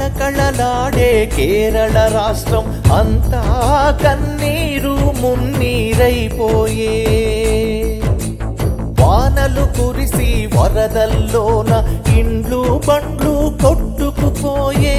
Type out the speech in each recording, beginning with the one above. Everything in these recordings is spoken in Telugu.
కళకళలాడే కేరళ రాష్ట్రం అంతా కన్నీరు మున్నీరైపోయే వానలు కురిసి వరదల్లోన ఇండ్లు బండ్లు కొట్టుకుపోయే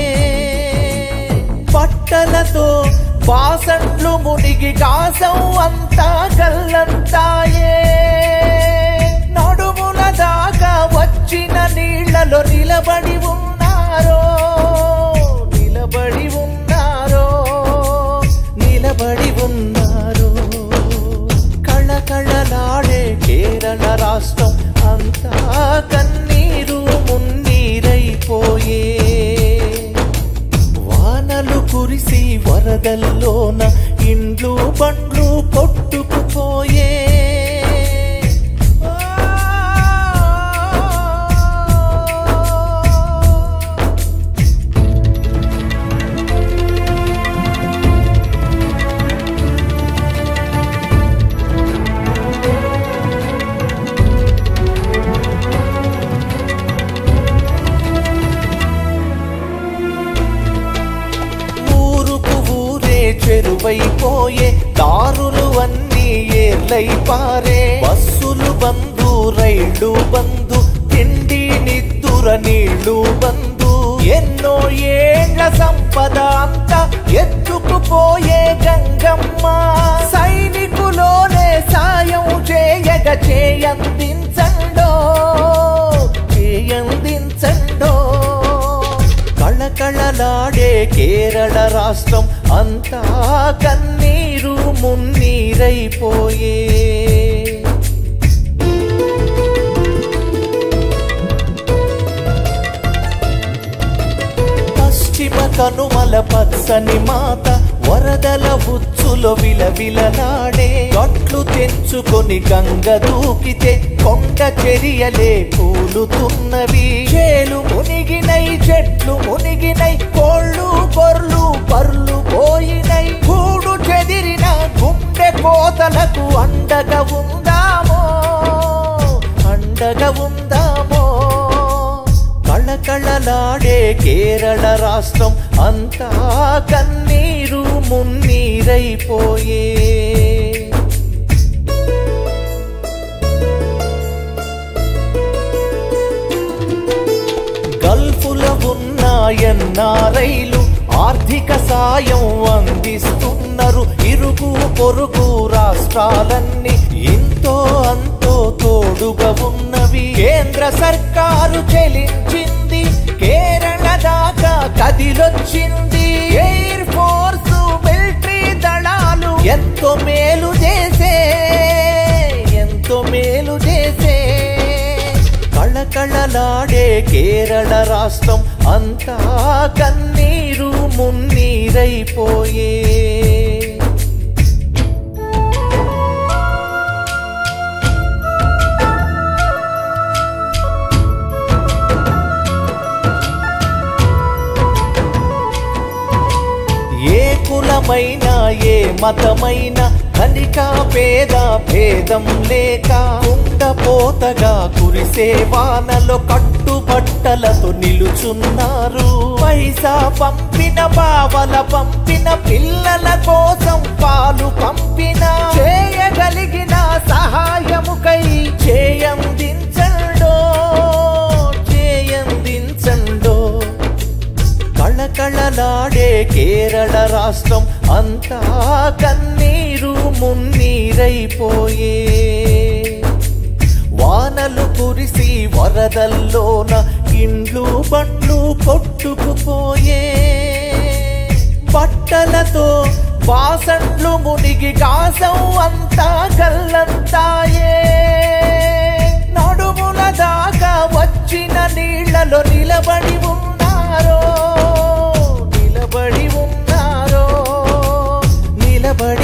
పట్టలతో బాసండ్లు మునిగి కాసం అంతా గల్లంతాయే నడుముల దాకా వచ్చిన నీళ్లలో నిలబడి ఉన్నారో నిలబడి ఉన్నారో నిలబడి ఉన్నారో కళకళలాడే కేరళ రాష్ట్రం అంతా కన్నీరు మున్నీరైపోయే వానలు కురిసి వరదల్లోన ఇండ్లు బండ్లు కొట్టుకుపోయే ఊరుకు ఊరే చెరువైపోయే దారులు అన్నీ ఏర్లై పారే బస్సులు బందు రైళ్లు బందు తిండి నిద్దుర నీళ్లు బందు ఎన్నో ఏళ్ల సంపద అంతా ఎత్తుకుపోయే గంగమ్మ సైనికులోనే సాయం చేయగ చేయందించండో చేయందించండో కళకళలాడే కేరళ రాష్ట్రం అంతా కన్నీరు మున్నీరైపోయే పశ్చిమ కనుమల పచ్చని మాత వరదల ఉచ్చులో విలవిలలాడే గట్లు తెంచుకొని గంగ దూకితే కొండ చెరియలే కూలుతున్నవి చేలు మునిగినై చెట్లు మునిగినై కోళ్ళు బొర్లు పర్లు పోయినై కూడు చెదిరిన గుండె కోతలకు అండగా ఉందామో అండగా ఉందామో కళకళలాడే కేరళ రాష్ట్రం అంతా కన్నీరు మున్నీరైపోయే గల్ఫుల ఉన్న ఎన్ఆర్ఐలు ఆర్థిక సాయం అందిస్తున్నారు ఇరుగు పొరుగు రాష్ట్రాలన్నీ ఇంతో అంతో తోడుగా ఉన్నవి కేంద్ర సర్కారు చెలించింది కేరళ దాకా కదిలొచ్చింది ఎయిర్ ఫోర్స్ మిలిటరీ దళాలు ఎంతో మేలు చేసే ఎంతో మేలు చేసే కళకళలాడే కేరళ రాష్ట్రం అంతా కన్నీరు మున్నీరైపోయే ఏ కులమైన ఏ మతమైన ధనిక పేద భేదం లేక కుండపోతగా కురిసే వానలో కట్టుబట్టలతో నిలుచున్నారు పైసా పంపిన బావల పంపిన పిల్లల కోసం పాలు పంపిన చేయగలిగిన సహాయముకై చేయందించండో చేయందించండో కళకళలాడే కేరళ రాష్ట్రం అంతా కన్నీరు మున్నీరైపోయే వానలు కురిసి వరదల్లోన ఇండ్లు బండ్లు కొట్టుకుపోయే బట్టలతో బాసండ్లు మునిగి కాసం అంతా గల్లంతాయే నడుముల దాకా వచ్చిన నీళ్లలో నిలబడి ఉన్నారో నిలబడి ఉన్నారో నిలబడి